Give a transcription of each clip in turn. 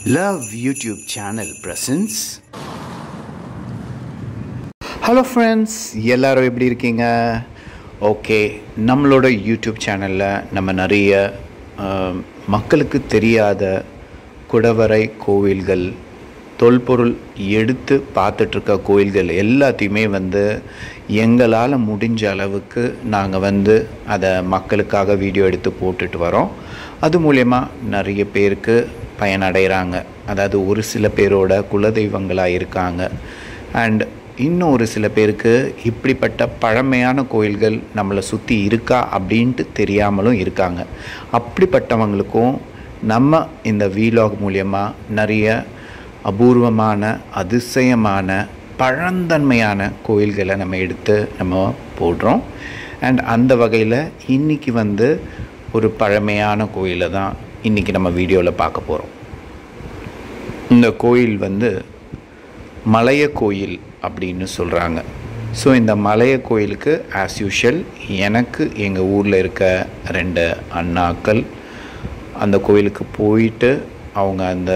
Love YouTube channel presents hello friends எல்லாரும் எப்படி இருக்கீங்க ஓகே நம்மளோட யூடியூப் சேனலில் நம்ம நிறைய ஆஹ், மக்களுக்கு தெரியாத குடவரை கோவில்கள் தொல்பொருள் எடுத்து பார்த்துட்ருக்க கோயில்கள் எல்லாத்தையுமே வந்து எங்களால் முடிஞ்ச அளவுக்கு நாங்கள் வந்து அதை மக்களுக்காக வீடியோ எடுத்து போட்டுட்டு வரோம் அது மூலயமா நிறைய பேருக்கு பயனடைகிறாங்க அதாவது ஒரு சில பேரோட குலதெய்வங்களாக இருக்காங்க அண்ட் இன்னும் ஒரு சில பேருக்கு இப்படிப்பட்ட பழமையான கோயில்கள் நம்மளை சுற்றி இருக்கா அப்படின்ட்டு தெரியாமலும் இருக்காங்க அப்படிப்பட்டவங்களுக்கும் நம்ம இந்த வீலாக் மூலியமாக நிறைய அபூர்வமான அதிசயமான பழந்தன்மையான கோயில்களை நம்ம எடுத்து நம்ம போடுறோம் அண்ட் அந்த வகையில் இன்றைக்கி வந்து ஒரு பழமையான கோயிலை தான் இன்றைக்கி நம்ம வீடியோவில் பார்க்க போகிறோம் இந்த கோயில் வந்து மலைய கோயில் அப்படின்னு சொல்கிறாங்க ஸோ இந்த மலைய கோயிலுக்கு ஆஸ் யூஷுவல் எனக்கு எங்கள் ஊரில் இருக்க ரெண்டு அண்ணாக்கள் அந்த கோயிலுக்கு போயிட்டு அவங்க அந்த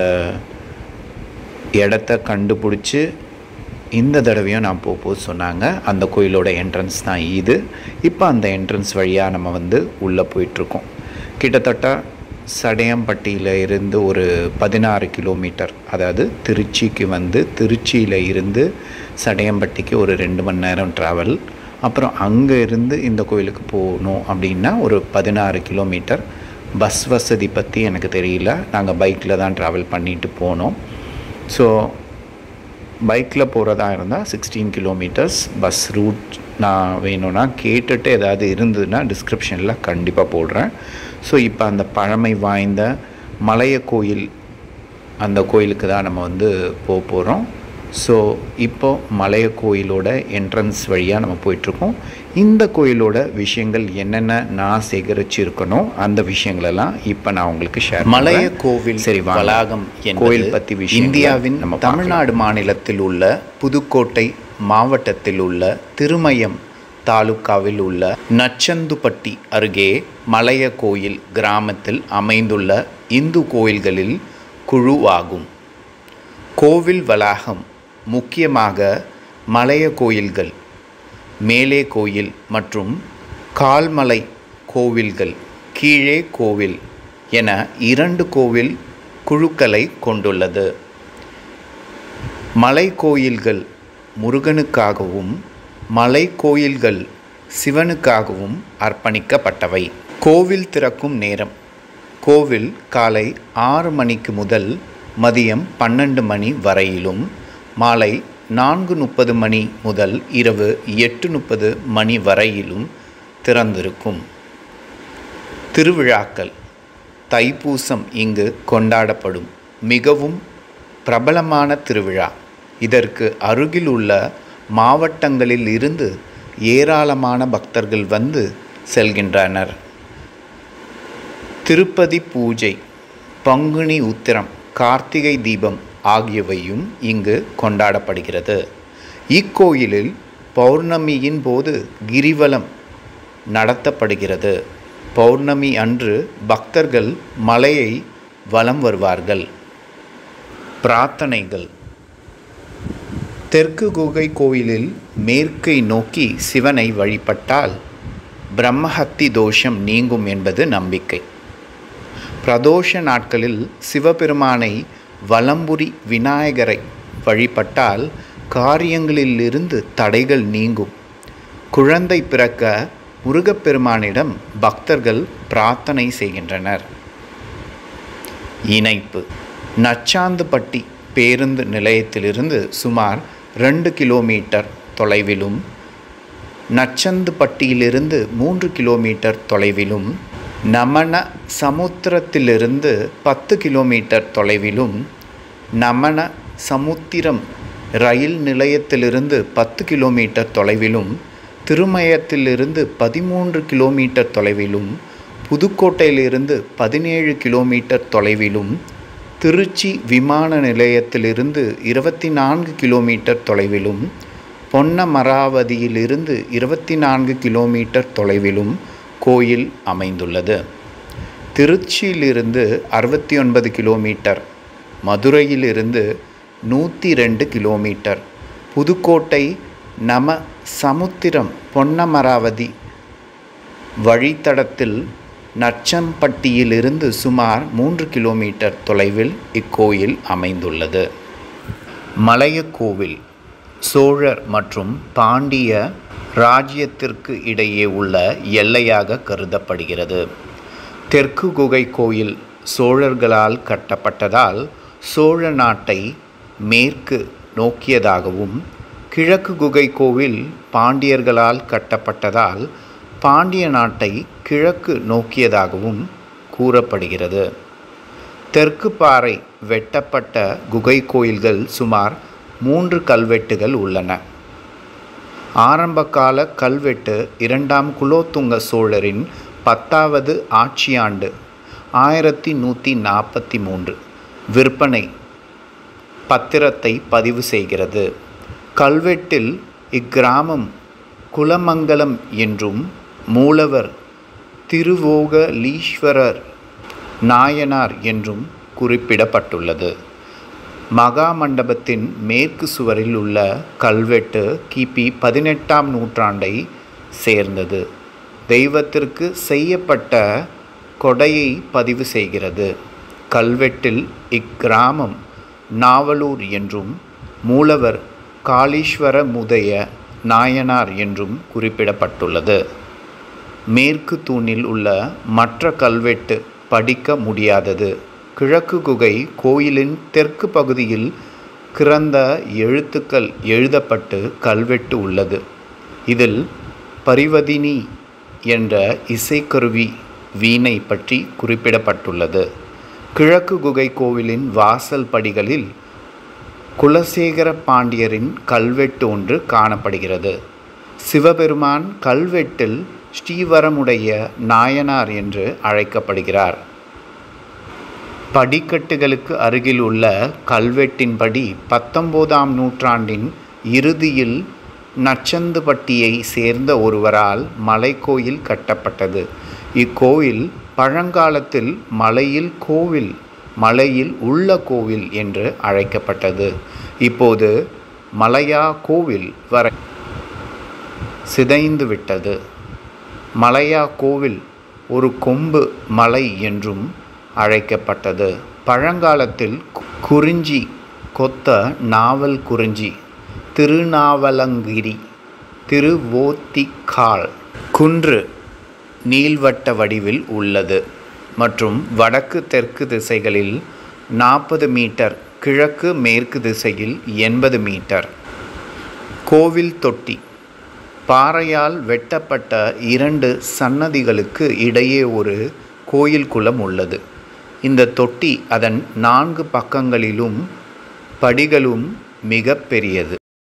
இடத்த கண்டுபிடிச்சி இந்த தடவையும் நான் போக போக சொன்னாங்க அந்த கோயிலோட என்ட்ரன்ஸ் தான் இது இப்போ அந்த என்ட்ரன்ஸ் வழியாக நம்ம வந்து உள்ளே போயிட்டுருக்கோம் கிட்டத்தட்ட சடையம்பட்டியில் இருந்து ஒரு பதினாறு கிலோமீட்டர் அதாவது திருச்சிக்கு வந்து திருச்சியில் இருந்து சடையம்பட்டிக்கு ஒரு ரெண்டு மணி நேரம் ட்ராவல் அப்புறம் அங்கே இருந்து இந்த கோயிலுக்கு போகணும் அப்படின்னா ஒரு பதினாறு கிலோமீட்டர் பஸ் வசதி பற்றி எனக்கு தெரியல நாங்கள் பைக்கில் தான் ட்ராவல் பண்ணிட்டு போனோம் ஸோ பைக்கில் போகிறதா இருந்தால் சிக்ஸ்டீன் கிலோமீட்டர்ஸ் பஸ் ரூட் நான் வேணும்னா கேட்டுட்டு ஏதாவது இருந்ததுன்னா டிஸ்கிரிப்ஷனில் கண்டிப்பாக போடுறேன் ஸோ இப்போ அந்த பழமை வாய்ந்த மலைய கோயில் அந்த கோயிலுக்கு தான் நம்ம வந்து போக போகிறோம் ஸோ இப்போ மலைய கோயிலோட என்ட்ரன்ஸ் வழியாக நம்ம போயிட்டுருக்கோம் இந்த கோயிலோட விஷயங்கள் என்னென்ன நான் சேகரிச்சு இருக்கணும் அந்த விஷயங்களெல்லாம் இப்போ நான் உங்களுக்கு ஷேர் மலைய கோவில் சரி வளாகம் கோயில் பற்றி விஷயம் இந்தியாவின் நம்ம தமிழ்நாடு மாநிலத்தில் உள்ள புதுக்கோட்டை மாவட்டத்தில் உள்ள திருமயம் தாலுக்காவில் உள்ள நச்சந்துப்பட்டி அருகே மலைய கோயில் கிராமத்தில் அமைந்துள்ள இந்து கோயில்களில் குழுவாகும் கோவில் வளாகம் முக்கியமாக மலைய கோயில்கள் மேலே கோயில் மற்றும் கால்மலை கோவில்கள் கீழே கோவில் என இரண்டு கோவில் குழுக்களை கொண்டுள்ளது மலை கோயில்கள் முருகனுக்காகவும் மலை கோயில்கள் சிவனுக்காகவும் அர்ப்பணிக்கப்பட்டவை கோவில் திறக்கும் நேரம் கோவில் காலை ஆறு மணிக்கு முதல் மதியம் பன்னெண்டு மணி வரையிலும் மாலை நான்கு முப்பது மணி முதல் இரவு எட்டு முப்பது மணி வரையிலும் திறந்திருக்கும் திருவிழாக்கள் தைப்பூசம் இங்கு கொண்டாடப்படும் மிகவும் பிரபலமான திருவிழா இதற்கு அருகில் உள்ள மாவட்டங்களில் இருந்து ஏராளமான பக்தர்கள் வந்து செல்கின்றனர் திருப்பதி பூஜை பங்குனி உத்திரம் கார்த்திகை தீபம் ஆகியவையும் இங்கு கொண்டாடப்படுகிறது இக்கோயிலில் பௌர்ணமியின் போது கிரிவலம் நடத்தப்படுகிறது பௌர்ணமி அன்று பக்தர்கள் மலையை வலம் வருவார்கள் பிரார்த்தனைகள் தெற்கு குகை கோயிலில் மேற்கை நோக்கி சிவனை வழிபட்டால் பிரம்மஹத்தி தோஷம் நீங்கும் என்பது நம்பிக்கை பிரதோஷ நாட்களில் சிவபெருமானை வலம்புரி விநாயகரை வழிபட்டால் காரியங்களிலிருந்து தடைகள் நீங்கும் குழந்தை பிறக்க முருகப்பெருமானிடம் பக்தர்கள் பிரார்த்தனை செய்கின்றனர் இணைப்பு நச்சாந்துப்பட்டி பேருந்து நிலையத்திலிருந்து சுமார் ரெண்டு கிலோமீட்டர் தொலைவிலும் நச்சந்துப்பட்டியிலிருந்து மூன்று கிலோமீட்டர் தொலைவிலும் நமன சமுத்திரத்திலிருந்து பத்து கிலோமீட்டர் தொலைவிலும் நமன சமுத்திரம் ரயில் நிலையத்திலிருந்து பத்து கிலோமீட்டர் தொலைவிலும் திருமயத்திலிருந்து பதிமூன்று கிலோமீட்டர் தொலைவிலும் புதுக்கோட்டையிலிருந்து பதினேழு கிலோமீட்டர் தொலைவிலும் திருச்சி விமான நிலையத்திலிருந்து இருபத்தி நான்கு கிலோமீட்டர் தொலைவிலும் பொன்னமராவதியிலிருந்து இருபத்தி நான்கு கிலோமீட்டர் தொலைவிலும் கோயில் அமைந்துள்ளது திருச்சியிலிருந்து அறுபத்தி ஒன்பது கிலோமீட்டர் மதுரையிலிருந்து நூற்றி ரெண்டு கிலோமீட்டர் புதுக்கோட்டை நம சமுத்திரம் பொன்னமராவதி வழித்தடத்தில் நச்சம்பட்டியிலிருந்து சுமார் மூன்று கிலோமீட்டர் தொலைவில் இக்கோயில் அமைந்துள்ளது மலைய கோவில் சோழர் மற்றும் பாண்டிய ராஜ்யத்திற்கு இடையே உள்ள எல்லையாக கருதப்படுகிறது தெற்கு குகை கோயில் சோழர்களால் கட்டப்பட்டதால் சோழ நாட்டை மேற்கு நோக்கியதாகவும் கிழக்கு குகை கோவில் பாண்டியர்களால் கட்டப்பட்டதால் பாண்டிய நாட்டை கிழக்கு நோக்கியதாகவும் கூறப்படுகிறது தெற்கு பாறை வெட்டப்பட்ட குகை கோயில்கள் சுமார் மூன்று கல்வெட்டுகள் உள்ளன ஆரம்பகால கல்வெட்டு இரண்டாம் குலோத்துங்க சோழரின் பத்தாவது ஆட்சியாண்டு ஆயிரத்தி நூற்றி நாற்பத்தி மூன்று விற்பனை பத்திரத்தை பதிவு செய்கிறது கல்வெட்டில் இக்கிராமம் குலமங்கலம் என்றும் மூலவர் திருவோகலீஸ்வரர் நாயனார் என்றும் குறிப்பிடப்பட்டுள்ளது மகாமண்டபத்தின் மேற்கு சுவரில் உள்ள கல்வெட்டு கிபி பதினெட்டாம் நூற்றாண்டை சேர்ந்தது தெய்வத்திற்கு செய்யப்பட்ட கொடையை பதிவு செய்கிறது கல்வெட்டில் இக்கிராமம் நாவலூர் என்றும் மூலவர் காளீஸ்வர முதைய நாயனார் என்றும் குறிப்பிடப்பட்டுள்ளது மேற்கு தூணில் உள்ள மற்ற கல்வெட்டு படிக்க முடியாதது கிழக்கு குகை கோயிலின் தெற்கு பகுதியில் கிறந்த எழுத்துக்கள் எழுதப்பட்டு கல்வெட்டு உள்ளது இதில் பரிவதினி என்ற இசைக்கருவி வீணை பற்றி குறிப்பிடப்பட்டுள்ளது கிழக்கு குகை கோவிலின் வாசல் படிகளில் குலசேகர பாண்டியரின் கல்வெட்டு ஒன்று காணப்படுகிறது சிவபெருமான் கல்வெட்டில் ஸ்ரீவரமுடைய நாயனார் என்று அழைக்கப்படுகிறார் படிக்கட்டுகளுக்கு அருகில் உள்ள கல்வெட்டின்படி பத்தொம்போதாம் நூற்றாண்டின் இறுதியில் நச்சந்துப்பட்டியை சேர்ந்த ஒருவரால் மலைக்கோயில் கட்டப்பட்டது இக்கோயில் பழங்காலத்தில் மலையில் கோவில் மலையில் உள்ள கோவில் என்று அழைக்கப்பட்டது இப்போது மலையா கோவில் வரை சிதைந்து விட்டது மலையா கோவில் ஒரு கொம்பு மலை என்றும் அழைக்கப்பட்டது பழங்காலத்தில் குறிஞ்சி கொத்த நாவல் குறிஞ்சி திருநாவலங்கிரி திருவோத்திக்கால் குன்று நீள்வட்ட வடிவில் உள்ளது மற்றும் வடக்கு தெற்கு திசைகளில் நாற்பது மீட்டர் கிழக்கு மேற்கு திசையில் எண்பது மீட்டர் கோவில் தொட்டி பாறையால் வெட்டப்பட்ட இரண்டு சன்னதிகளுக்கு இடையே ஒரு கோயில் குளம் உள்ளது இந்த தொட்டி அதன் நான்கு பக்கங்களிலும் படிகளும் மிக பெரியது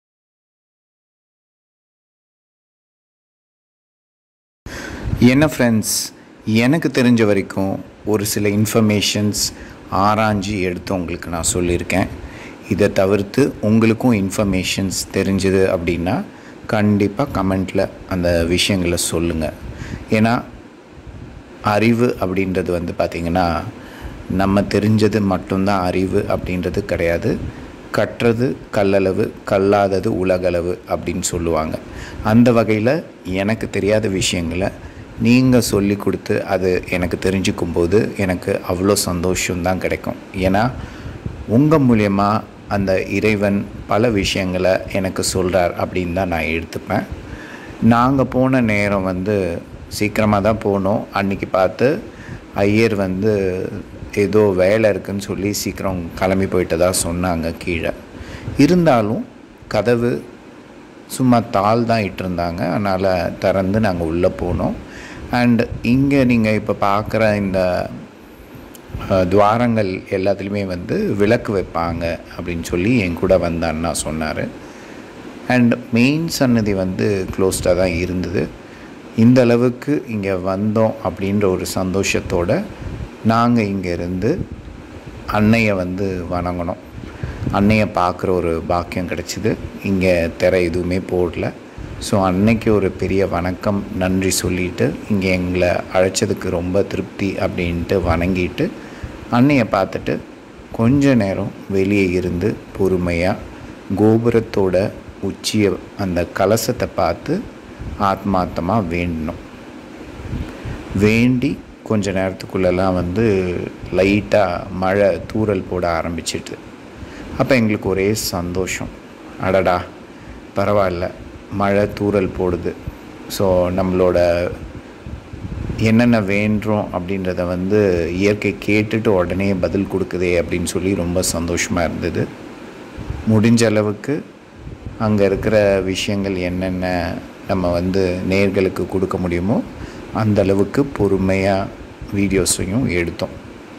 என்ன ஃப்ரெண்ட்ஸ் எனக்கு தெரிஞ்ச வரைக்கும் ஒரு சில இன்ஃபர்மேஷன்ஸ் ஆராய்ஞ்சி எடுத்து உங்களுக்கு நான் சொல்லியிருக்கேன் இதை தவிர்த்து உங்களுக்கும் இன்ஃபர்மேஷன்ஸ் தெரிஞ்சுது அப்படின்னா கண்டிப்பாக கமெண்ட்டில் அந்த விஷயங்களை சொல்லுங்கள் ஏன்னா அறிவு அப்படின்றது வந்து பார்த்திங்கன்னா நம்ம தெரிஞ்சது மட்டும்தான் அறிவு அப்படின்றது கிடையாது கற்றது கல்லளவு கல்லாதது உலகளவு அப்படின்னு சொல்லுவாங்க அந்த வகையில் எனக்கு தெரியாத விஷயங்களை நீங்கள் சொல்லி கொடுத்து அது எனக்கு தெரிஞ்சுக்கும் போது எனக்கு அவ்வளோ சந்தோஷம்தான் கிடைக்கும் ஏன்னா உங்கள் மூலயமா அந்த இறைவன் பல விஷயங்களை எனக்கு சொல்கிறார் அப்படின்னு தான் நான் எடுத்துப்பேன் நாங்கள் போன நேரம் வந்து சீக்கிரமாக தான் போனோம் அன்றைக்கி பார்த்து ஐயர் வந்து ஏதோ வேலை இருக்குன்னு சொல்லி சீக்கிரம் கிளம்பி போயிட்டதா சொன்னாங்க கீழே இருந்தாலும் கதவு சும்மா தாள் தான் இட்டிருந்தாங்க அதனால் திறந்து நாங்கள் உள்ளே போனோம் அண்ட் இங்கே நீங்கள் இப்போ பார்க்குற இந்த அஹ், துவாரங்கள் எல்லாத்துலேயுமே வந்து விளக்கு வைப்பாங்க அப்படின்னு சொல்லி என் கூட வந்த அண்ணா சொன்னார் அண்ட் மெயின் சன்னதி வந்து க்ளோஸ்டாக தான் இருந்தது இந்த அளவுக்கு இங்கே வந்தோம் அப்படின்ற ஒரு சந்தோஷத்தோடு நாங்கள் இங்கே இருந்து அன்னையை வந்து வணங்கினோம் அன்னையை பார்க்குற ஒரு பாக்கியம் கிடச்சிது இங்கே திரை எதுவுமே போடல ஸோ அன்னைக்கு ஒரு பெரிய வணக்கம் நன்றி சொல்லிட்டு இங்கே எங்களை அழைச்சதுக்கு ரொம்ப திருப்தி அப்படின்ட்டு வணங்கிட்டு அன்னையை பார்த்துட்டு கொஞ்ச நேரம் வெளியே இருந்து பொறுமையாக கோபுரத்தோட உச்சியை அந்த கலசத்தை பார்த்து ஆத்மார்த்தமாக வேண்டணும் வேண்டி கொஞ்ச நேரத்துக்குள்ளெல்லாம் வந்து லைட்டாக மழை தூறல் போட ஆரம்பிச்சிட்டு அப்போ எங்களுக்கு ஒரே சந்தோஷம் அடடா பரவாயில்ல மழை தூறல் போடுது ஸோ நம்மளோட என்னென்ன வேண்டுறோம் அப்படின்றத வந்து இயற்கை கேட்டுட்டு உடனே பதில் கொடுக்குதே அப்படின்னு சொல்லி ரொம்ப சந்தோஷமாக இருந்தது முடிஞ்ச அளவுக்கு அங்கே இருக்கிற விஷயங்கள் என்னென்ன நம்ம வந்து நேர்களுக்கு கொடுக்க முடியுமோ அந்த அளவுக்கு பொறுமையாக வீடியோஸையும் எடுத்தோம்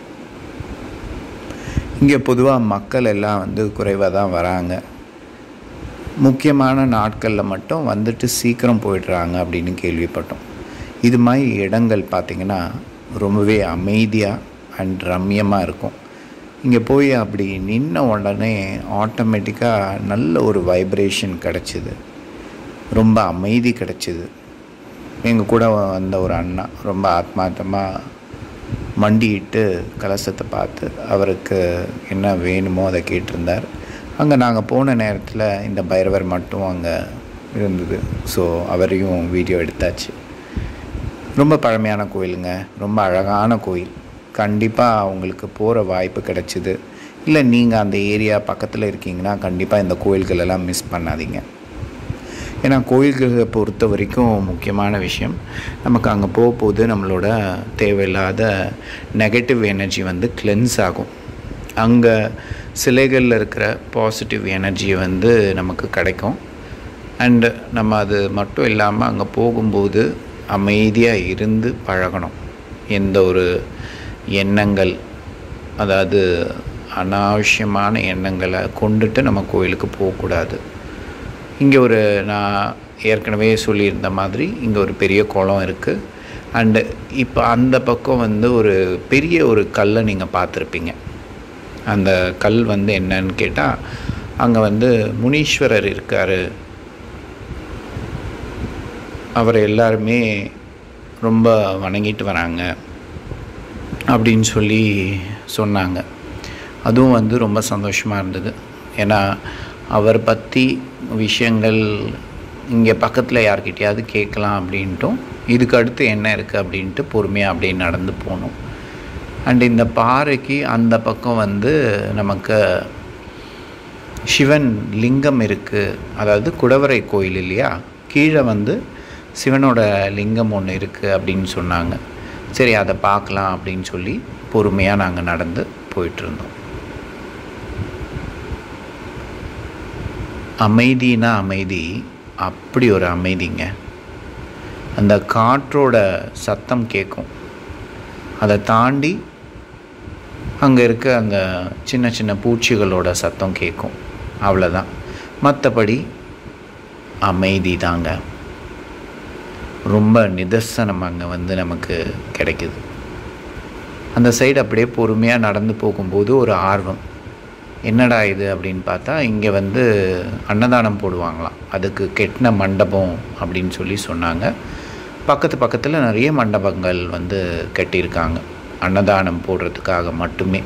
இங்கே பொதுவாக மக்கள் எல்லாம் வந்து குறைவாக தான் வராங்க முக்கியமான நாட்களில் மட்டும் வந்துட்டு சீக்கிரம் போயிடுறாங்க அப்படின்னு கேள்விப்பட்டோம் இது மாதிரி இடங்கள் பார்த்திங்கன்னா ரொம்பவே அமைதியாக அண்ட் ரம்யமாக இருக்கும் இங்கே போய் அப்படி நின்ன உடனே ஆட்டோமேட்டிக்காக நல்ல ஒரு வைப்ரேஷன் கிடச்சிது ரொம்ப அமைதி கிடச்சிது எங்கள் கூட வந்த ஒரு அண்ணா ரொம்ப ஆத்மார்த்தமாக மண்டியிட்டு கலசத்தை பார்த்து அவருக்கு என்ன வேணுமோ அதை கேட்டிருந்தார் அங்கே நாங்கள் போன நேரத்தில் இந்த பைரவர் மட்டும் அங்கே இருந்தது ஸோ அவரையும் வீடியோ எடுத்தாச்சு ரொம்ப பழமையான கோயிலுங்க ரொம்ப அழகான கோயில் கண்டிப்பாக உங்களுக்கு போகிற வாய்ப்பு கிடச்சிது இல்லை நீங்கள் அந்த ஏரியா பக்கத்தில் இருக்கீங்கன்னா கண்டிப்பாக இந்த கோயில்கள் எல்லாம் மிஸ் பண்ணாதீங்க ஏன்னா கோயில்களை பொறுத்த வரைக்கும் முக்கியமான விஷயம் நமக்கு அங்கே போக போது நம்மளோட தேவையில்லாத நெகட்டிவ் எனர்ஜி வந்து கிளென்ஸ் ஆகும் அங்கே சிலைகளில் இருக்கிற பாசிட்டிவ் எனர்ஜி வந்து நமக்கு கிடைக்கும் அண்டு நம்ம அது மட்டும் இல்லாமல் அங்கே போகும்போது அமைதியாக இருந்து பழகணும் எந்த ஒரு எண்ணங்கள் அதாவது அனாவசியமான எண்ணங்களை கொண்டுட்டு நம்ம கோயிலுக்கு போகக்கூடாது இங்கே ஒரு நான் ஏற்கனவே சொல்லியிருந்த மாதிரி இங்கே ஒரு பெரிய குளம் இருக்குது அண்டு இப்போ அந்த பக்கம் வந்து ஒரு பெரிய ஒரு கல்லை நீங்கள் பார்த்துருப்பீங்க அந்த கல் வந்து என்னன்னு கேட்டால் அங்கே வந்து முனீஸ்வரர் இருக்கார் அவரை எல்லாருமே ரொம்ப வணங்கிட்டு வராங்க அப்படின்னு சொல்லி சொன்னாங்க அதுவும் வந்து ரொம்ப சந்தோஷமாக இருந்தது ஏன்னா அவர் பற்றி விஷயங்கள் இங்கே பக்கத்தில் யார்கிட்டயாவது கேட்கலாம் அப்படின்ட்டும் இதுக்கு அடுத்து என்ன இருக்குது அப்படின்ட்டு பொறுமையாக அப்படியே நடந்து போகணும் அண்ட் இந்த பாறைக்கு அந்த பக்கம் வந்து நமக்கு சிவன் லிங்கம் இருக்குது அதாவது குடவரை கோயில் இல்லையா கீழே வந்து சிவனோட லிங்கம் ஒன்று இருக்குது அப்படின்னு சொன்னாங்க சரி அதை பார்க்கலாம் அப்படின்னு சொல்லி பொறுமையாக நாங்கள் நடந்து போயிட்டுருந்தோம் அமைதினா அமைதி அப்படி ஒரு அமைதிங்க அந்த காற்றோட சத்தம் கேட்கும் அதை தாண்டி அங்கே இருக்க அந்த சின்ன சின்ன பூச்சிகளோட சத்தம் கேட்கும் அவ்வளோதான் மற்றபடி அமைதி தாங்க ரொம்ப நிதர்சனம் அங்கே வந்து நமக்கு கிடைக்குது அந்த சைடு அப்படியே பொறுமையாக நடந்து போகும்போது ஒரு ஆர்வம் என்னடா இது அப்படின்னு பார்த்தா இங்கே வந்து அன்னதானம் போடுவாங்களாம் அதுக்கு கெட்டின மண்டபம் அப்படின்னு சொல்லி சொன்னாங்க பக்கத்து பக்கத்தில் நிறைய மண்டபங்கள் வந்து கட்டியிருக்காங்க அன்னதானம் போடுறதுக்காக மட்டுமே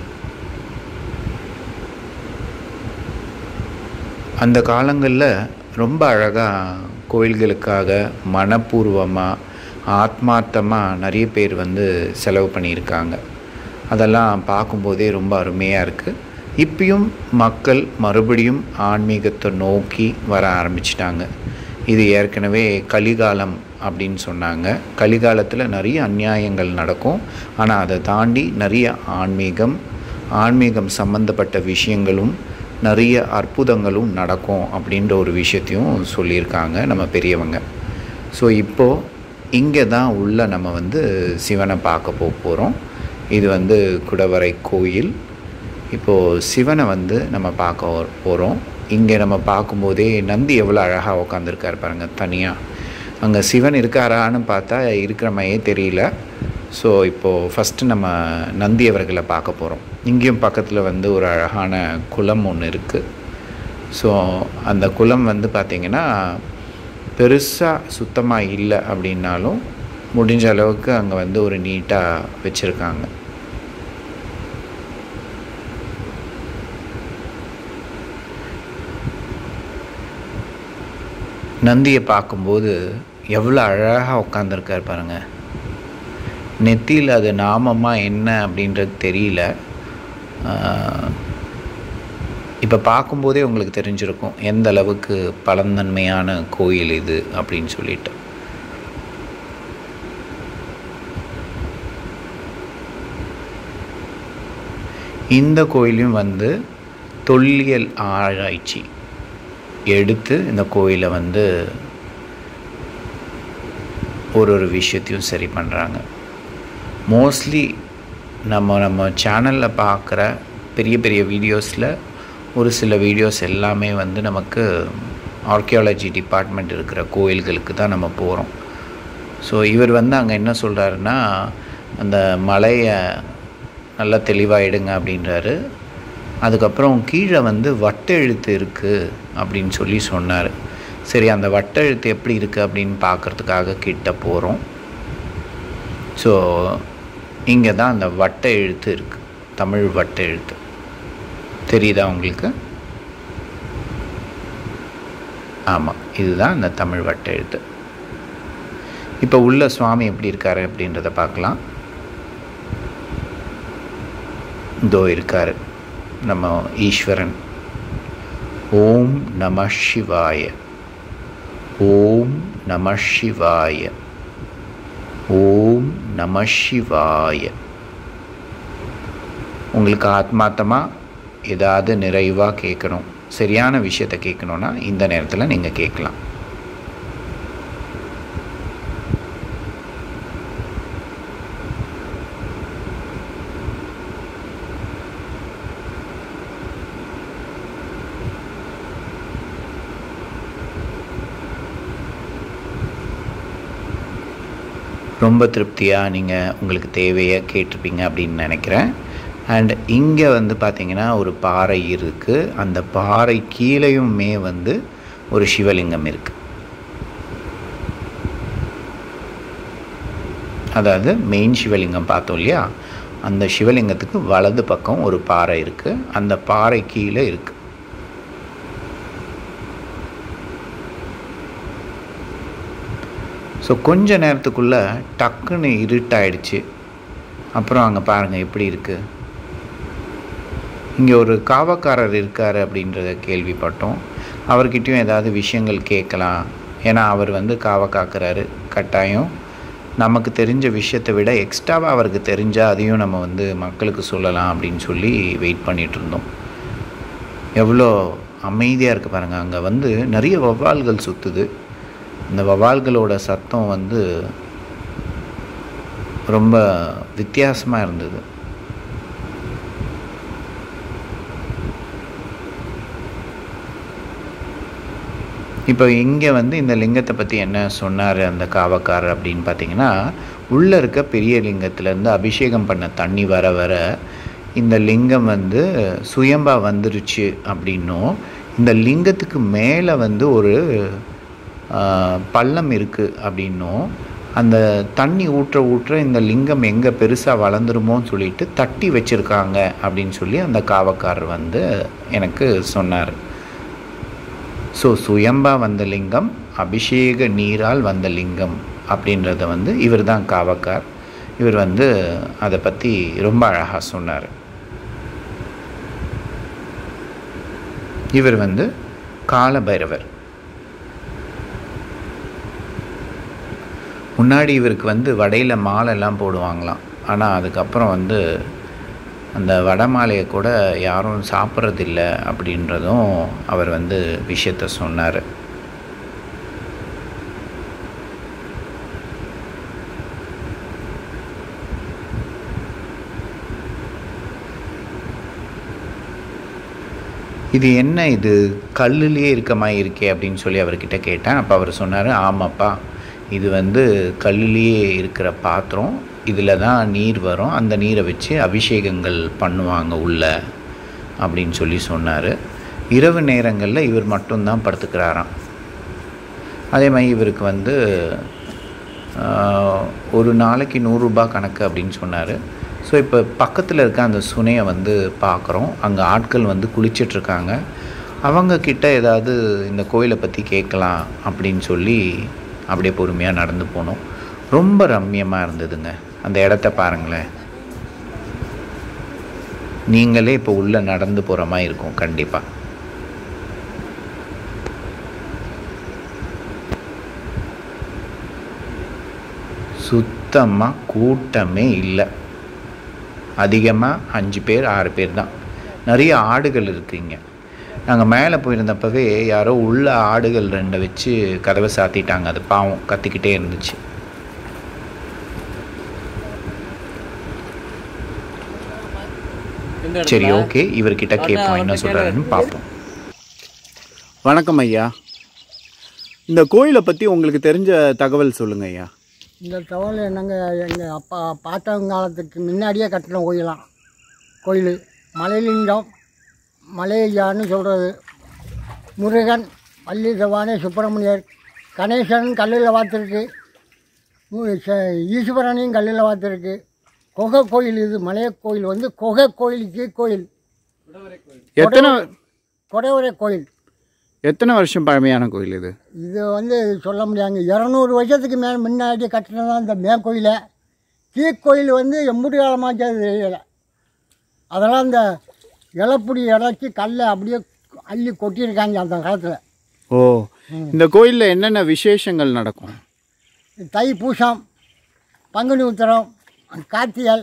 அந்த காலங்களில் ரொம்ப அழகாக கோயில்களுக்காக மனப்பூர்வமாக ஆத்மார்த்தமாக நிறைய பேர் வந்து செலவு பண்ணியிருக்காங்க அதெல்லாம் பார்க்கும்போதே ரொம்ப அருமையாக இருக்குது இப்பயும் மக்கள் மறுபடியும் ஆன்மீகத்தை நோக்கி வர ஆரம்பிச்சிட்டாங்க இது ஏற்கனவே கலிகாலம் அப்படின்னு சொன்னாங்க கலிகாலத்தில் நிறைய அநியாயங்கள் நடக்கும் ஆனால் அதை தாண்டி நிறைய ஆன்மீகம் ஆன்மீகம் சம்மந்தப்பட்ட விஷயங்களும் நிறைய அற்புதங்களும் நடக்கும் அப்படின்ற ஒரு விஷயத்தையும் சொல்லியிருக்காங்க நம்ம பெரியவங்க ஸோ இப்போது இங்கே தான் உள்ள நம்ம வந்து சிவனை பார்க்க போக போகிறோம் இது வந்து குடவரை கோயில் இப்போது சிவனை வந்து நம்ம பார்க்க போகிறோம் இங்கே நம்ம பார்க்கும்போதே நந்தி எவ்வளோ அழகாக உட்காந்துருக்காரு பாருங்கள் தனியாக அங்கே சிவன் இருக்காரான்னு பார்த்தா இருக்கிற மாதிரியே தெரியல ஸோ இப்போது ஃபஸ்ட்டு நம்ம நந்தி அவர்களை பார்க்க போகிறோம் இங்கேயும் பக்கத்தில் வந்து ஒரு அழகான குளம் ஒன்று இருக்குது ஸோ அந்த குளம் வந்து பார்த்திங்கன்னா பெருசாக சுத்தமாக இல்லை அப்படின்னாலும் முடிஞ்ச அளவுக்கு அங்கே வந்து ஒரு நீட்டாக வச்சுருக்காங்க நந்தியை பார்க்கும்போது எவ்வளோ அழகாக உட்காந்துருக்கார் பாருங்கள் நெத்தியில் அது நாமமா என்ன அப்படின்றது தெரியல இப்போ பார்க்கும்போதே உங்களுக்கு தெரிஞ்சிருக்கும் எந்த அளவுக்கு பழந்தன்மையான கோயில் இது அப்படின்னு சொல்லிட்டு இந்த கோயிலையும் வந்து தொல்லியல் ஆராய்ச்சி எடுத்து இந்த கோயிலை வந்து ஒரு ஒரு விஷயத்தையும் சரி பண்ணுறாங்க மோஸ்ட்லி நம்ம நம்ம சேனலில் பார்க்குற பெரிய பெரிய வீடியோஸில் ஒரு சில வீடியோஸ் எல்லாமே வந்து நமக்கு ஆர்கியாலஜி டிபார்ட்மெண்ட் இருக்கிற கோயில்களுக்கு தான் நம்ம போகிறோம் ஸோ இவர் வந்து அங்கே என்ன சொல்கிறாருன்னா அந்த மலையை நல்லா தெளிவாகிடுங்க அப்படின்றாரு அதுக்கப்புறம் கீழே வந்து வட்ட எழுத்து இருக்குது அப்படின்னு சொல்லி சொன்னார் சரி அந்த வட்ட எழுத்து எப்படி இருக்குது அப்படின்னு பார்க்குறதுக்காக கிட்ட போகிறோம் ஸோ இங்கே தான் அந்த வட்ட எழுத்து இருக்குது தமிழ் வட்ட எழுத்து தெரியுதா உங்களுக்கு ஆமாம் இதுதான் அந்த தமிழ் வட்ட எழுத்து இப்போ உள்ள சுவாமி எப்படி இருக்காரு அப்படின்றத பார்க்கலாம் இதோ இருக்காரு நம்ம ஈஸ்வரன் ஓம் நம சிவாய ஓம் நம சிவாய ஓம் நம சிவாய உங்களுக்கு ஆத்மார்த்தமாக ஏதாவது நிறைவாக கேட்கணும் சரியான விஷயத்தை கேட்கணுன்னா இந்த நேரத்தில் நீங்கள் கேட்கலாம் ரொம்ப திருப்தியாக நீங்கள் உங்களுக்கு தேவையை கேட்டிருப்பீங்க அப்படின்னு நினைக்கிறேன் அண்ட் இங்கே வந்து பார்த்திங்கன்னா ஒரு பாறை இருக்குது அந்த பாறை கீழேயுமே வந்து ஒரு சிவலிங்கம் இருக்குது அதாவது மெயின் சிவலிங்கம் பார்த்தோம் இல்லையா அந்த சிவலிங்கத்துக்கு வலது பக்கம் ஒரு பாறை இருக்குது அந்த பாறை கீழே இருக்குது ஸோ கொஞ்ச நேரத்துக்குள்ளே டக்குன்னு இருட்டாயிடுச்சு அப்புறம் அங்கே பாருங்கள் எப்படி இருக்குது இங்கே ஒரு காவக்காரர் இருக்கார் அப்படின்றத கேள்விப்பட்டோம் அவர்கிட்டயும் ஏதாவது விஷயங்கள் கேட்கலாம் ஏன்னா அவர் வந்து காவ காக்கிறாரு கட்டாயம் நமக்கு தெரிஞ்ச விஷயத்தை விட எக்ஸ்ட்ராவாக அவருக்கு தெரிஞ்சால் அதையும் நம்ம வந்து மக்களுக்கு சொல்லலாம் அப்படின்னு சொல்லி வெயிட் பண்ணிகிட்டு இருந்தோம் எவ்வளோ அமைதியாக இருக்குது பாருங்கள் அங்கே வந்து நிறைய வவ்வால்கள் சுற்றுது இந்த வவால்களோட சத்தம் வந்து ரொம்ப வித்தியாசமாக இருந்தது இப்போ இங்கே வந்து இந்த லிங்கத்தை பற்றி என்ன சொன்னார் அந்த காவக்காரர் அப்படின்னு பார்த்தீங்கன்னா உள்ளே இருக்க பெரிய லிங்கத்திலேருந்து அபிஷேகம் பண்ண தண்ணி வர வர இந்த லிங்கம் வந்து சுயம்பா வந்துருச்சு அப்படின்னும் இந்த லிங்கத்துக்கு மேலே வந்து ஒரு பள்ளம் இருக்குது அப்படின்னும் அந்த தண்ணி ஊற்ற ஊற்ற இந்த லிங்கம் எங்கே பெருசாக வளர்ந்துருமோன்னு சொல்லிட்டு தட்டி வச்சுருக்காங்க அப்படின்னு சொல்லி அந்த காவக்காரர் வந்து எனக்கு சொன்னார் ஸோ சுயம்பா வந்த லிங்கம் அபிஷேக நீரால் வந்த லிங்கம் அப்படின்றத வந்து இவர் தான் காவக்கார் இவர் வந்து அதை பற்றி ரொம்ப அழகாக சொன்னார் இவர் வந்து கால பைரவர் முன்னாடி இவருக்கு வந்து வடையில் மாலைலாம் போடுவாங்களாம் ஆனால் அதுக்கப்புறம் வந்து அந்த வடை மாலையை கூட யாரும் சாப்பிட்றதில்ல அப்படின்றதும் அவர் வந்து விஷயத்த சொன்னார் இது என்ன இது கல்லுலேயே இருக்க மாதிரி இருக்கே அப்படின்னு சொல்லி அவர்கிட்ட கேட்டேன் அப்போ அவர் சொன்னார் ஆமாப்பா இது வந்து கல்லுலேயே இருக்கிற பாத்திரம் இதில் தான் நீர் வரும் அந்த நீரை வச்சு அபிஷேகங்கள் பண்ணுவாங்க உள்ள அப்படின்னு சொல்லி சொன்னார் இரவு நேரங்களில் இவர் மட்டும்தான் படுத்துக்கிறாராம் அதே மாதிரி இவருக்கு வந்து ஒரு நாளைக்கு நூறுரூபா கணக்கு அப்படின்னு சொன்னார் ஸோ இப்போ பக்கத்தில் இருக்க அந்த சுனையை வந்து பார்க்குறோம் அங்கே ஆட்கள் வந்து குளிச்சிட்ருக்காங்க அவங்க கிட்ட ஏதாவது இந்த கோயிலை பற்றி கேட்கலாம் அப்படின்னு சொல்லி அப்படியே பொறுமையாக நடந்து போனோம் ரொம்ப ரம்மியமாக இருந்ததுங்க அந்த இடத்த பாருங்களேன் நீங்களே இப்போ உள்ளே நடந்து போகிற மாதிரி இருக்கும் கண்டிப்பாக சுத்தமாக கூட்டமே இல்லை அதிகமாக அஞ்சு பேர் ஆறு பேர் தான் நிறைய ஆடுகள் இருக்குங்க நாங்கள் மேலே போயிருந்தப்பவே யாரோ உள்ள ஆடுகள் ரெண்டை வச்சு கதவை சாத்திட்டாங்க அது பாவம் கத்திக்கிட்டே இருந்துச்சு சரி ஓகே இவர்கிட்ட கேட்போம் என்ன சொல்கிறாருன்னு பார்ப்போம் வணக்கம் ஐயா இந்த கோயிலை பற்றி உங்களுக்கு தெரிஞ்ச தகவல் சொல்லுங்க ஐயா இந்த தகவல் என்னங்க எங்கள் அப்பா பாட்டம் காலத்துக்கு முன்னாடியே கட்டின கோயிலாம் கோயில் மலைலிங்கம் மலையான்னு சொல்கிறது முருகன் வள்ளி தவானே சுப்பிரமணியர் கணேசன் கல்லில் வாத்திருக்கு மு- ச- ஈஸ்வரனையும் கல்லில் வாத்திருக்கு குகை கோயில் இது மலைய கோயில் வந்து குகை கோயிலுக்கு கோயில் எத்தனை கொடைவரை கோயில் எத்தனை வருஷம் பழமையான கோயில் இது இது வந்து சொல்ல முடியாங்க இரநூறு வருஷத்துக்கு மேலே முன்னாடி கட்டினதான் இந்த மேற்கோயிலை கீழ்கோயில் வந்து எம்புடி காலமாச்சு அது தெரியலை அதெல்லாம் இந்த இலப்புடி இறக்கி கல்லை அப்படியே அள்ளி கொட்டியிருக்காங்க அந்த காலத்தில் ஓ இந்த கோயிலில் என்னென்ன விசேஷங்கள் நடக்கும் தை பூசம் பங்குனி உத்திரம் கார்த்திகல்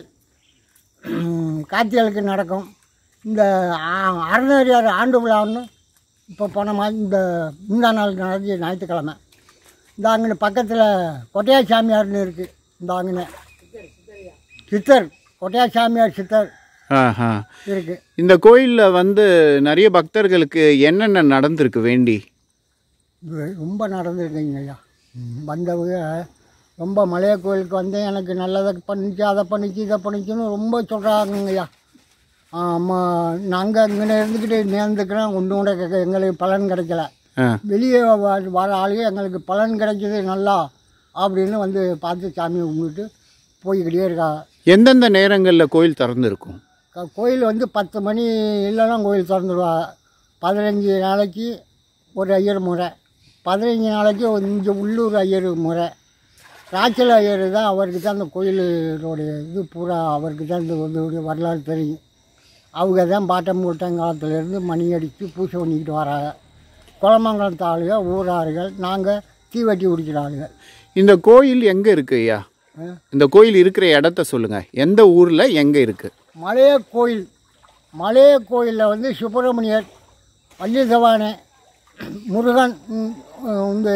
ம், கார்த்திகலுக்கு நடக்கும் இந்த ஆ- அறநறியார் ஆண்டு விழான்னு இப்போ போன மாதிரி இந்த முந்தா நாள் நடந்து ஞாயிற்றுக்கிழமை இந்த அங்கே பக்கத்தில் கொட்டையா சாமியார்னு இருக்குது இந்த அங்கே சித்தர் கொட்டையா சாமியார் சித்தர் ஆஹா இருக்குது இந்த கோயிலில் வந்து நிறைய பக்தர்களுக்கு என்னென்ன நடந்திருக்கு வேண்டி ரொம்ப நடந்துருக்குங்க ஐயா வந்தவங்க ரொம்ப மலைய கோயிலுக்கு வந்தேன் எனக்கு நல்லதை பண்ணிச்சு அதை பண்ணிச்சு இதை பண்ணிச்சுன்னு ரொம்ப சொல்கிறாங்க ஐயா ஆமாம் நாங்கள் இங்கே இருந்துக்கிட்டு நேர்ந்துக்கிறோம் ஒன்றும் கூட கெ- எங்களுக்கு பலன் கிடைக்கல ஆ வெளியே வ- வர ஆளுங்க எங்களுக்கு பலன் கிடைச்சது நல்லா அப்படின்னு வந்து பார்த்து சாமியை கும்பிட்டு போய்கிட்டே இருக்காங்க எந்தெந்த நேரங்களில் கோயில் திறந்துருக்கும் க- கோயில் வந்து பத்து மணி இல்லைன்னா கோயில் திறந்துடுவாங்க பதினஞ்சு நாளைக்கு ஒரு ஐயர் முறை பதினஞ்சு நாளைக்கு இங்கே உள்ளூர் ஐயர் முறை ராச்சல் ஐயர் தான் அவருக்கு தான் அந்த கோயிலுடைய இது பூரா அவருக்கு தான் இந்த இதோடைய வரலாறு தெரியும் அவங்க தான் பாட்டம் மூட்டங்காலத்துலேருந்து மணி அடித்து பூஜை பண்ணிக்கிட்டு வராங்க குளமங்கலத்து ஆளுங்க ஊரார்கள் நாங்கள் தீவட்டி குடிக்கிற ஆளுங்க இந்த கோயில் எங்கே இருக்கு ஐயா இந்த கோயில் இருக்கிற இடத்த சொல்லுங்கள் எந்த ஊரில் எங்கே இருக்குது மலைய கோயில் மலைய கோயிலில் வந்து சுப்பிரமணியர் வள்ளி தவானே முருகன் ம், இந்த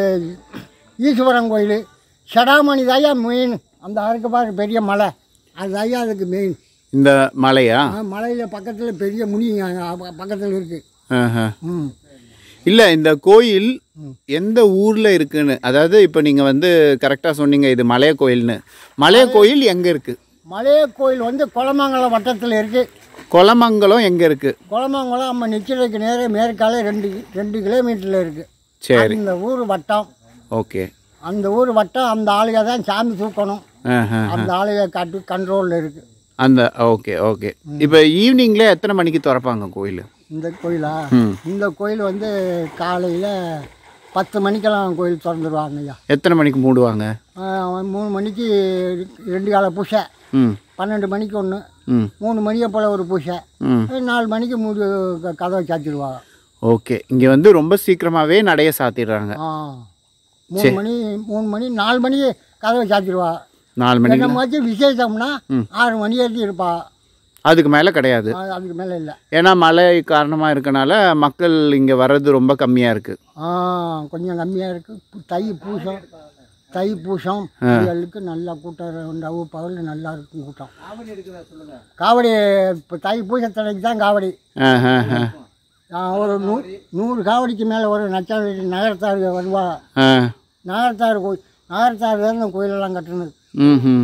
ஈஸ்வரன் கோயில் சடாமணி தாயா மெயின் அந்த அறுக்க பாரு பெரிய மலை அது தாயா அதுக்கு மெயின் இந்த மலையா மலையில் பக்கத்தில் பெரிய முனி பக்கத்தில் இருக்குது ஆஹா ம் இல்லை இந்த கோயில் எந்த ஊரில் இருக்குன்னு அதாவது இப்போ நீங்கள் வந்து கரெக்டாக சொன்னீங்க இது மலைய கோயில்னு மலைய கோயில் எங்கே இருக்குது மலைய கோயில் வந்து குளமங்கலம் வட்டத்தில் இருக்குது கொலமங்கலம் எங்கே இருக்குது குளமங்கலம் நம்ம நிச்சயத்துக்கு நேரே மேற்கால ரெண்டு ரெண்டு கிலோமீட்டரில் இருக்குது சரி அந்த ஊர் வட்டம் ஓகே அந்த ஊர் வட்டம் அந்த ஆளுக தான் சாமி தூக்கணும் ஆஹா அந்த ஆளுக கட்டு கண்ட்ரோலில் இருக்குது அந்த ஓகே ஓகே இப்போ ஈவினிங்கில் எத்தனை மணிக்கு திறப்பாங்க கோயில் இந்த கோயிலா ம் இந்த கோயில் வந்து காலையில் பத்து மணிக்கெல்லாம் கோயில் திறந்துருவாங்க ஐயா எத்தனை மணிக்கு மூடுவாங்க ஆஹ் மூணு மணிக்கு ரெண்டு கால பூசை ம் பன்னெண்டு மணிக்கு ஒன்று ம் மூணு மணியை போல் ஒரு பூசை ம் நாலு மணிக்கு மூணு க- கதவை சாத்திடுவாங்க ஓகே இங்கே வந்து ரொம்ப சீக்கிரமாகவே நடைய சாத்திடுறாங்க ஆ மூணு மணி மூணு மணி நாலு மணிக்கு கதவை சாத்திடுவா நாலு மணிக்கு என்னமாச்சும் விசேஷம்னா ஆறு மணி வரைக்கும் இருப்பா அதுக்கு மேலே கிடையாது அது- அதுக்கு மேலே இல்லை ஏன்னா மழை காரணமாக இருக்கனால மக்கள் இங்கே வர்றது ரொம்ப கம்மியாக இருக்குது ஆ கொஞ்சம் கம்மியாக இருக்குது தை பூசம் தை பூசம் இதுகளுக்கு நல்லா கூட்டம் உண்டாகும் பகல் நல்லா இருக்கும் கூட்டம் காவடி இப்போ தை பூசத்தனைக்கு தான் காவடி ஆஹா ஆ ஆ, ஒரு நூ நூறு காவடிக்கு மேலே ஒரு நச்சாவடி நகரத்தார் வருவா ஆ நகரத்தார் கோயில் நகரத்தார் தான் இந்த கோயிலெல்லாம் கட்டணும் ம்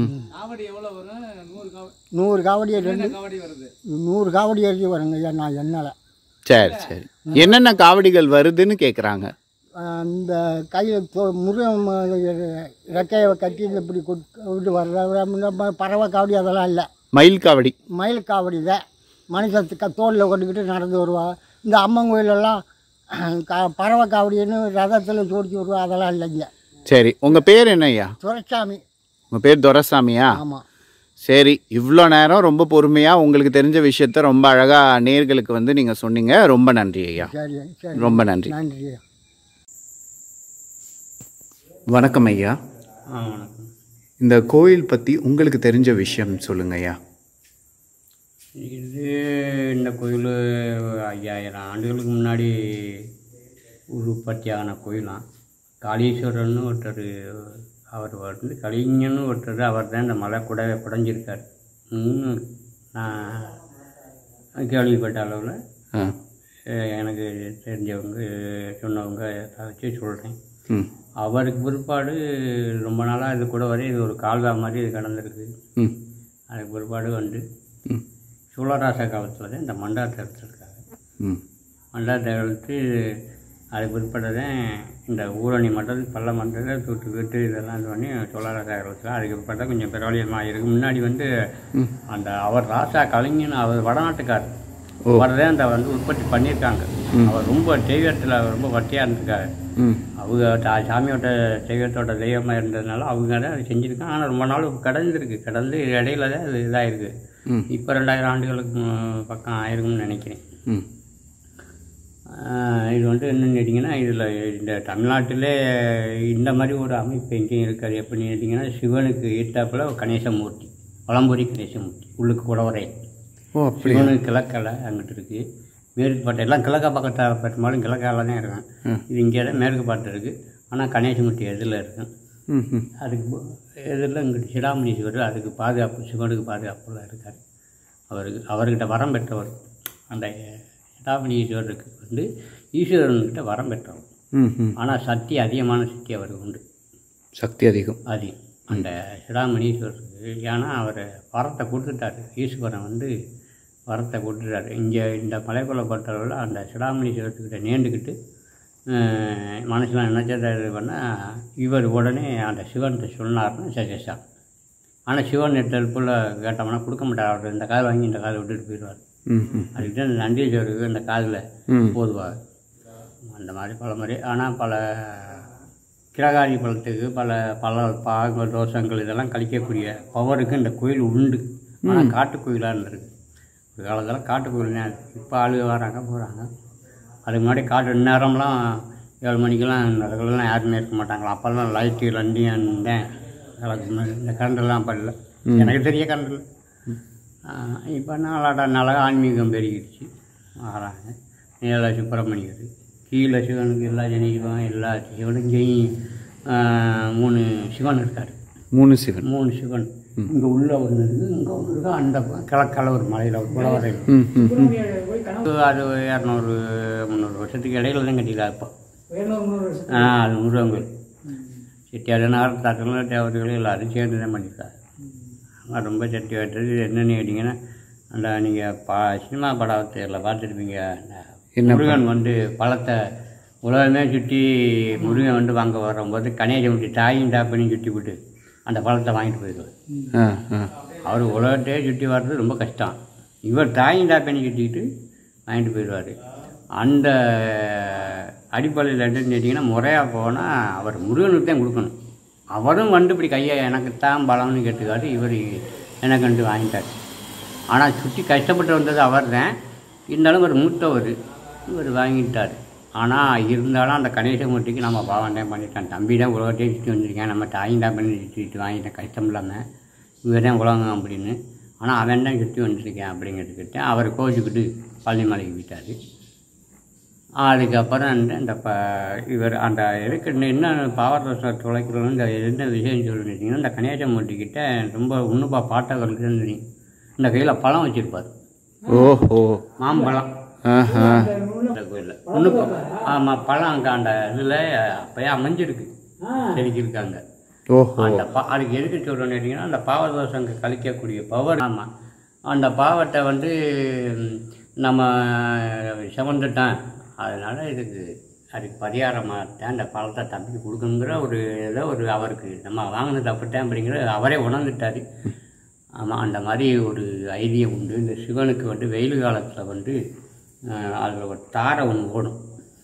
நூறு காவடி ரெண்டு நூறு காவடி வரைக்கும் வருங்க ஐயா நான் என்னால் சரி சரி என்னென்ன காவடிகள் வருதுன்னு கேட்குறாங்க அந்த கையில் முருகன் ம- ரெக்கையை கட்டி இந்த இப்படி கொட்- விட்டு வர்ற நம்ம பறவை காவடி அதெல்லாம் இல்லை மயில் காவடி மயில் காவடி தான் மனுஷத்துக்கு தோளில் கொண்டுக்கிட்டு நடந்து வருவா இந்த அம்மன் கோயிலெல்லாம் கா பறவை காவடின்னு ரதத்தில் ஜோடிச்சு விடுவோம் அதெல்லாம் இல்லைங்க சரி உங்கள் பேர் என்ன ஐயா துரைசாமி உங்கள் பேர் துரசாமியா ஆமாம் சரி இவ்வளோ நேரம் ரொம்ப பொறுமையாக உங்களுக்கு தெரிஞ்ச விஷயத்த ரொம்ப அழகாக நேர்களுக்கு வந்து நீங்கள் சொன்னீங்க ரொம்ப நன்றி ஐயா சரி சரி ரொம்ப நன்றி நன்றி வணக்கம் ஐயா ஆ வணக்கம் இந்த கோயில் பற்றி உங்களுக்கு தெரிஞ்ச விஷயம் சொல்லுங்க ஐயா இது இந்த கோயில் ஐயாயிரம் ஆண்டுகளுக்கு முன்னாடி உருப்பத்தியான கோயிலாம் காளீஸ்வரர்னு ஒருத்தர் அவர் வந்து கலிங்கன்னு ஒருத்தர் அவர் தான் இந்த மலை கூட குடைஞ்சிருக்கார் இன்னும் நான் கேள்விப்பட்ட அளவில் ஆ அஹ், எனக்கு தெரிஞ்சவங்க சொன்னவங்க அதை வச்சு சொல்கிறேன் ம் அவருக்கு பிற்பாடு ரொம்ப நாளாக இது கூட வரை இது ஒரு கால்வா மாதிரி இது கடந்திருக்கு ம் அதுக்கு பிற்பாடு வந்து ம் சூழராச காலத்தில் தான் இந்த மண்டாரத்தை எடுத்திருக்காங்க ம் மண்டாரத்தை எடுத்து அதுக்கு பிற்பாடு தான் இந்த ஊரணி மண்டல் பள்ள மண்டல் தூட்டு வீட்டு இதெல்லாம் இது பண்ணி சோழராசா காலத்தில் அதுக்கு பிற்பாடு தான் கொஞ்சம் பிரபலியமாக இருக்குது முன்னாடி வந்து அந்த அவர் ராசா கலைஞன் அவர் வடநாட்டுக்காரர் அவர் தான் அந்த வந்து உற்பத்தி பண்ணியிருக்காங்க அவர் ரொம்ப தெய்வத்தில் ரொம்ப வட்டியாக இருந்திருக்காரு ம் அவங்க தா- சாமியோட தெய்வத்தோட தெய்வமாக இருந்ததுனால அவங்க தான் அது செஞ்சுருக்காங்க ஆனால் ரொம்ப நாள் கடந்திருக்கு கடந்து இடையில தான் அது இதாகிருக்கு ம். இப்போ ரெண்டாயிரம் ஆண்டுகளுக்கு மு- பக்கம் ஆயிருக்கும்னு நினைக்கிறேன் ம் ஆஹ் இது வந்து என்னன்னு கேட்டிங்கன்னா இதில் இந்த தமிழ்நாட்டிலே இந்த மாதிரி ஒரு அமைப்பு எங்கேயும் இருக்காது எப்படின்னு கேட்டிங்கன்னா சிவனுக்கு ஈட்டாப்பில் கணேசமூர்த்தி பழம்புரி கணேசமூர்த்தி உள்ளுக்கு குடவரை ஓ அப்படி சிவனுக்கு கிழக்கலை அங்கிட்டு இருக்குது மேற்கு பாட்டு எல்லாம் கிழக்க பக்கத்தில் பெரும்பாலும் கிழக்கால தான் இருக்கும் இது இங்கே தான் மேற்கு பாட்டு இருக்குது ஆனால் கணேசமூர்த்தி எதில் இருக்கும் ம் ம் அதுக்கு எதிரில் இங்கிட்டு சிடாமணீஸ்வரர் அதுக்கு பாதுகாப்பு சிவனுக்கு பாதுகாப்புல இருக்கார் அவருக்கு அவர்கிட்ட வரம் பெற்றவர் அந்த சிடாமணீஸ்வரருக்கு வந்து ஈஸ்வரன்கிட்ட வரம் பெற்றவர் ம் ம் ஆனால் சக்தி அதிகமான சக்தி அவருக்கு உண்டு சக்தி அதிகம் அது அந்த சிடாமணீஸ்வரருக்கு ஏன்னா அவர் வரத்தை கொடுத்துட்டாரு ஈஸ்வரன் வந்து வரத்தை கொடுத்துட்டாரு இங்கே இந்த மலைக்குள்ள பட்டவர்கள் அந்த சிடாமணீஸ்வரத்துக்கிட்ட நேர்ந்துக்கிட்டு மனசில் நினச்சதை இது பண்ணால் இவர் உடனே அந்த சிவன்கிட்ட சொன்னார்னு சஜஷா ஆனால் சிவன் நெட்டல்புள்ள கேட்டோம்னா கொடுக்க மாட்டார் அவர் இந்த கால் வாங்கி இந்த காலை விட்டுட்டு போயிடுவார் ம் ம் அதுக்கு தான் இந்த நந்தீஸ்வருக்கு இந்த காதில் ம். போதுவார் அந்த மாதிரி பல மாதிரி ஆனால் பல கிரகாரி பழத்துக்கு பல பல பாகங்கள் தோஷங்கள் இதெல்லாம் கழிக்கக்கூடிய பவருக்கு இந்த கோயில் உண்டு ஆனால் காட்டு கோயிலாக இருந்திருக்கு ஒரு காலத்தில் காட்டு கோயில் தான் இப்போ ஆளுக வராங்க போகிறாங்க அதுக்கு முன்னாடி காட்டு நேரம்லாம் ஏழு மணிக்கெல்லாம் இந்த இடத்துலலாம் யாருமே இருக்க மாட்டாங்களா அப்போல்லாம் லைட்டு லண்டியன் தான் அதுக்கு முன்னாடி இந்த கரண்டெல்லாம் அப்போ இல்லை எனக்கு தெரிய கரண்ட் இல்லை இப்போ நாளாட நாளாக ஆன்மீகம் பெருகிடுச்சு வராங்க மேலே சுப்பிரமணியர் கீழே சிவனுக்கு எல்லா ஜனிக்கும் எல்லா சிவனுங்கையும் மூணு சிவன் இருக்கார் மூணு சிவன் மூணு சிவன் இங்கே உள்ள ஒன்று இருக்குது இங்கே ஒன்று இருக்குது அந்த கிழக்கால ஒரு மலையில் ஒரு குளவரையில் ம் ம் ம் அது இரநூறு முந்நூறு வருஷத்துக்கு இடையில தான் கட்டிக்கலாம் இப்போ ஆ அது முருகன் கோயில் செட்டியார் நாகத்தாக்கள் தேவர்கள் எல்லாரும் சேர்ந்து தான் பண்ணியிருக்காரு ஆமா, ரொம்ப சட்டி வெட்டுறது என்னென்னு கேட்டிங்கன்னா அந்த நீங்கள் பா சினிமா படத்தில் பார்த்துருப்பீங்க அந்த முருகன் வந்து பழத்தை உலகமே சுற்றி முருகன் வந்து வாங்க வரும்போது கணேசன் விட்டு தாயும் டாப்பனையும் சுற்றி விட்டு அந்த பழத்தை வாங்கிட்டு போயிடுவார் ஆ ஆ அவர் உலகத்தையே சுற்றி வர்றது ரொம்ப கஷ்டம் இவர் தாயும் டாப்பனை சுற்றிக்கிட்டு வாங்கிட்டு போயிடுவார் அந்த அடிப்படையில் என்னன்னு கேட்டிங்கன்னா முறையாக போனால் அவர் முருகனுக்கு தான் கொடுக்கணும் அவரும் வந்து இப்படி கையை எனக்கு தான் பலம்னு கேட்டுக்காரு இவர் எனக்கு வந்து வாங்கிட்டார் ஆனால் சுற்றி கஷ்டப்பட்டு வந்தது அவர் தான் இருந்தாலும் ஒரு மூத்தவர் இவர் வாங்கிட்டார் ஆனால் இருந்தாலும் அந்த கணேசமூர்த்திக்கு நம்ம பாவம் தான் பண்ணிட்டான் தம்பி தான் உலகத்தையும் சுற்றி வந்திருக்கேன் நம்ம தாயும் தான் பண்ணி சுற்றிட்டு வாங்கிட்டேன் கஷ்டம் இல்லாமல் இவர் தான் உலகம் அப்படின்னு ஆனால் அவன் தான் சுற்றி வந்திருக்கேன் அப்படிங்கிறதுக்கிட்ட அவர் கோச்சிக்கிட்டு பழனிமலைக்கு போயிட்டார் அதுக்கப்புறம் அந்த இந்த ப இவர் அந்த இருக்கு என்ன பாவரச துளைக்கிறோம் இந்த என்ன விஷயம் சொல்லிட்டீங்கன்னா இந்த கணேசமூர்த்திக்கிட்ட ரொம்ப உண்ணுப்பா பாட்டவர்களுக்கு தெரியும் இந்த கையில் பழம் வச்சுருப்பார் ஓஹோ மாம்பழம் ஆஹா இந்த கோயிலில் உண்ணுப்பா ஆமாம் பழம் அங்கே அந்த இதில் அப்போயே அமைஞ்சிருக்கு செதுக்கியிருக்காங்க ஓஹோ அந்த பா அதுக்கு எதுக்கு சொல்கிறோன்னு கேட்டிங்கன்னா அந்த பாவதோஷங்க கழிக்கக்கூடிய பவர் ஆமாம் அந்த பாவத்தை வந்து ம், நம்ம சுமந்துட்டோம் அதனால் இதுக்கு அதுக்கு பரிகாரமாக தான் அந்த பழத்தை தம்பிக்கு கொடுக்கணுங்கிற ஒரு ஏதோ ஒரு அவருக்கு நம்ம வாங்கினது தப்புட்டேன் அப்படிங்கிற அவரே உணர்ந்துட்டார் ஆமாம் அந்த மாதிரி ஒரு ஐதீகம் உண்டு இந்த சிவனுக்கு வந்து வெயில் காலத்தில் வந்து அதில் ஒரு தாரை ஒன்று ஓடும்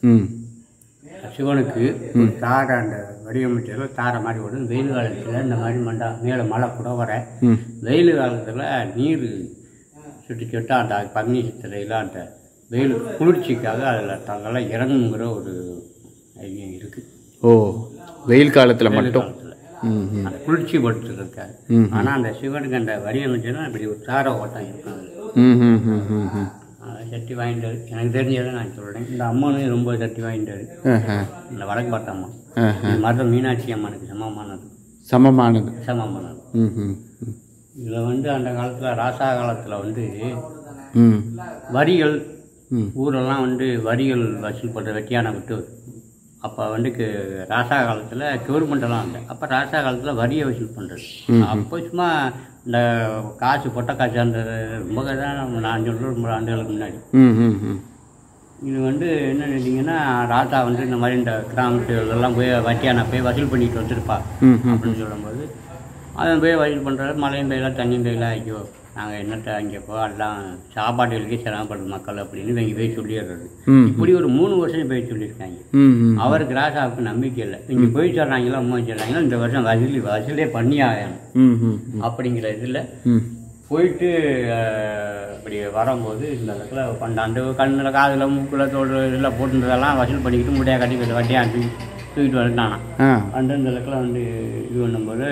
ம் சிவனுக்கு ஒரு தாரை அந்த வடிவமைச்சல தாரை மாதிரி வரும் வெயில் காலத்தில் இந்த மாதிரி மண்டா மேலே மழை கூட வர ம் வெயில் காலத்தில் நீர் சுட்டு சுட்டு அந்த பன்னி சித்திரையில் அந்த வெயில் குளிர்ச்சிக்காக அதில் தங்கெல்லாம் இறங்குங்கிற ஒரு ஐடியம் இருக்குது ஓ வெயில் காலத்தில் மட்டும் காலத்தில் ம் ம் அந்த குளிர்ச்சி படுத்துறதுக்காக ஆனால் அந்த சிவனுக்கு அந்த வடிவமைச்சல இப்படி ஒரு தாரை ஓட்டம் இருக்கும் அதுல. ம் ம் ம் ம் ம் அதை சட்டி வாங்கிட்டு வரு. எனக்கு தெரிஞ்சதை நான் சொல்கிறேன் இந்த அம்மனும் ரொம்ப சட்டி வாங்கிட்டு வரு. ஆஹா. இந்த வடக்கு பார்த்த அம்மா ஆஹா. இது மாதிரி மீனாட்சி அம்மனுக்கு சமமானது சமமானது சமமானது ம் ம் ம். இதில் வந்து அந்த காலத்தில் ராசா காலத்தில் வந்து ம் வரிகள் ம். ஊரெல்லாம் வந்து வரிகள் வசூல் பண்ணுற வெட்டியான விட்டு அப்போ வந்து கு- ராசா காலத்தில் கவர்மெண்டெல்லாம் இல்லை அப்போ ராசா காலத்தில் வரியை வசூல் பண்ணுறது அப்போ சும்மா இந்த காசு பொட்ட காசு அந்த ரொம்ப தான் நான் சொல்கிறேன் ரொம்ப ஆண்டுகளுக்கு முன்னாடி ம் ம் ம் இது வந்து என்ன கேட்டிங்கன்னா ராசா வந்து இந்த மாதிரி இந்த கிராமத்துலலாம் போய் வட்டியான போய் வசூல் பண்ணிட்டு வந்திருப்பா ம் ம் அப்படின்னு சொல்லும்போது அவன் போய் வசூல் பண்ணுறாரு மழையும் பெய்யல தண்ணியும் பெய்யல ஐயோ நாங்கள் என்னத்தை அங்கே போ எல்லாம் சாப்பாடுகளுக்கே சிரமப்படுது மக்கள் அப்படின்னு இவங்க போய் சொல்லிடுறது ம். இப்படி ஒரு மூணு வருஷம் போய் சொல்லியிருக்காங்க ம் ம் அவருக்கு ராசாவுக்கு நம்பிக்கை இல்லை இங்கே போய் சொல்கிறாங்களா அம்மா சொல்கிறாங்களா இந்த வருஷம் வசூலி வசூலே பண்ணி ஆகணும் ம் ம் ம் அப்படிங்கிற இதில் ம் போயிட்டு அஹ், இப்படி வரும்போது இந்த இடத்துல பண்டாண்டு கண்ணில் காதில் மூக்கில் தோல் இதில் போட்டுருந்ததெல்லாம் வசூல் பண்ணிக்கிட்டு முடியா கட்டி வட்டியாக தூக்கி தூக்கிட்டு வந்துட்டானா ஆ வந்து இந்த இடத்துல வந்து இது பண்ணும்போது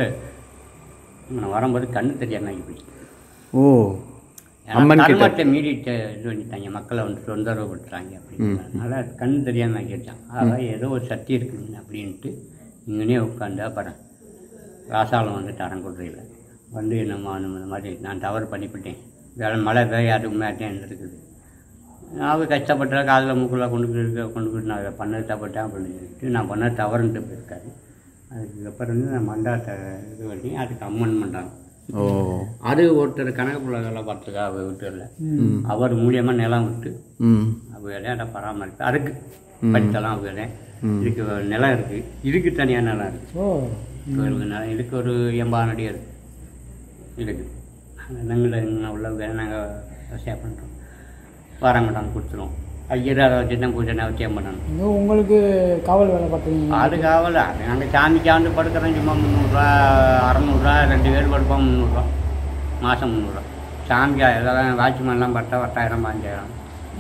நான் வரும்போது கண்ணு தெரியாம ஆகி போச்சு ஓ அம்மன் கிட்ட கர்மத்தை மீறி ட- இது பண்ணிட்டாங்க மக்களை வந்து தொந்தரவு படுத்துறாங்க அப்படிங்கிறதுனால கண்ணு தெரியாம ஆக்கிட்டான் ஆக ஏதோ ஒரு சக்தி இருக்குங்க அப்படின்ட்டு இங்கனே உட்காந்து அப்புறம் ராசாலம் வந்துட்டு அரங்குறையில் வந்து என்னம்மா இந்த மாதிரி நான் தவறு பண்ணிவிட்டேன் வேலை மழை பெய்யாதுக்கு மேட்டேன் இருக்குது நான் கஷ்டப்பட்டா காதில் மூக்குள்ள கொண்டு இருக்க கொண்டு போய் நான் இதை பண்ண தப்பட்டேன் அப்படின்னு சொல்லிட்டு நான் பண்ண தவறுன்ட்டு போயிருக்காரு அதுக்கப்புறம் வந்து நான் மண்டாட்டை இது பண்ணி அதுக்கு அம்மன் மண்டாங்க ஓ அது ஒருத்தர் கணக்கு பிள்ளை வேலை பார்த்துக்கா அவர் வீட்டில் அவர் மூலியமாக நிலம் விட்டு ம் விளையாட பராமரிப்பு அதுக்கு படித்தலாம் அவங்க இதுக்கு நிலம் இருக்குது இதுக்கு தனியாக நிலம் இருக்குது ஓ கோயிலுக்கு நிலம் இதுக்கு ஒரு எண்பது அடி இருக்குது இருக்குது நாங்கள் உள்ள நாங்கள் விவசாயம் பண்ணுறோம் வரங்கட்டான் கொடுத்துருவோம் ஐயர் அதை வச்சு தான் பூஜை அவசியம் பண்ணணும் இது உங்களுக்கு காவல் வேலை பார்த்துருக்கீங்க அது காவல் அது நாங்கள் சாமிக்காந்து படுக்கிறோம் சும்மா முந்நூறுரூவா அறநூறுரூவா ரெண்டு பேர் படுப்போம் முந்நூறுரூவா மாதம் முந்நூறுரூவா சாமிக்கா எல்லாம் வாட்ச்மேன்லாம் பார்த்தா பத்தாயிரம் பாஞ்சாயிரம்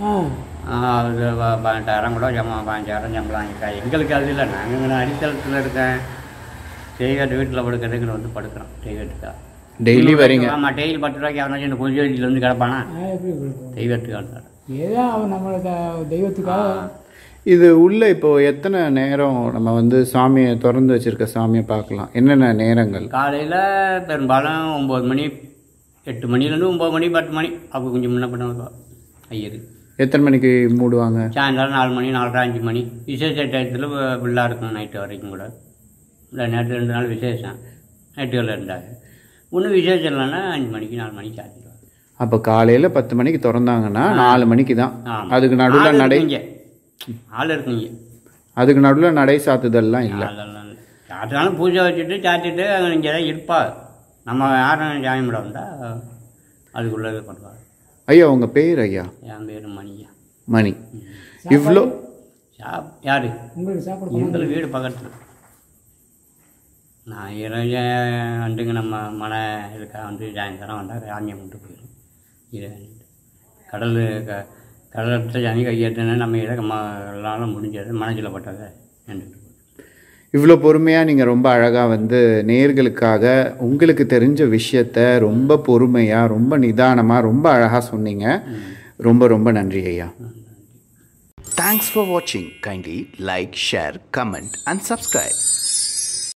ஆ அது ப- பதினெட்டாயிரம் கூட ஜமா பாஞ்சாயிரம் சம்பளம் வாங்கிக்கா எங்களுக்கு அது இல்லை நாங்கள் இங்கே அடித்தளத்தில் இருக்கேன் செய்கட்டு வீட்டில் படுக்கிறதுக்கு வந்து படுக்கிறோம் செய்கட்டுக்கா டெய்லி வரீங்க ஆமாம் டெய்லி பத்து ரூபாய்க்கு அவனாச்சும் இந்த கொஞ்சம் வீட்டில் வந்து கிடப்பானா நான் எப்படி கொடுப்போம் தெய்வத்துக்கு ஏதோ அவன் நம்மளுக்கு தெய்வத்துக்காக இது உள்ள இப்போ எத்தனை நேரம் நம்ம வந்து சாமியை திறந்து வச்சிருக்க சாமியை பார்க்கலாம் என்னென்ன நேரங்கள் காலையில் பெரும்பாலும் ஒம்பது மணி எட்டு மணிலேருந்து ஒம்பது மணி பத்து மணி அப்போ கொஞ்சம் முன்ன பண்ண ஐயரு எத்தனை மணிக்கு மூடுவாங்க சாயந்தரம் நாலு மணி நாலரை அஞ்சு மணி விசேஷ டயத்தில் ஃபுல்லாக இருக்கும் நைட்டு வரைக்கும் கூட இல்லை நேற்று ரெண்டு நாள் விசேஷம் நைட்டுகளில் இருந்தாங்க ஒன்றும் விசேஷம் இல்லைன்னா அஞ்சு மணிக்கு நாலு மணிக்கு சாத்திடுவாங்க அப்போ காலையில் பத்து மணிக்கு திறந்தாங்கன்னா நாலு மணிக்கு தான் ஆமாம். அதுக்கு நடுவில் நடை இங்கே ஆள் இருக்குங்க அதுக்கு நடுவில் நடை சாத்துதல்லாம் இல்லை அதெல்லாம் இல்லை சாத்தினாலும் பூஜை வச்சுட்டு சாத்திட்டு அங்கே இங்கே தான் இருப்பா நம்ம யாரும் சாமி விட வந்தால் அதுக்குள்ளே பண்ணுவாங்க ஐயா உங்கள் பேர் ஐயா என் பேர் மணியா மணி இவ்வளோ சாப் யார் உங்களுக்கு சாப்பிட எங்களுக்கு வீடு பக்கத்தில் நான் இரவு வந்துங்க நம்ம மனை இருக்கா வந்து சாயந்தரம் வந்தால் சாமியை கும்பிட்டு போயிடும் இது கடல் க கடலத்தை சாமி கையேற்றினா நம்ம இதை ம எல்லாம் முடிஞ்சது மனசில் பட்டதை நின்றுட்டு இவ்வளோ பொறுமையாக நீங்கள் ரொம்ப அழகாக வந்து நேர்களுக்காக உங்களுக்கு தெரிஞ்ச விஷயத்த ரொம்ப பொறுமையாக ரொம்ப நிதானமாக ரொம்ப அழகாக சொன்னீங்க ரொம்ப ரொம்ப நன்றி ஐயா Thanks for watching. Kindly like, share, comment, and subscribe.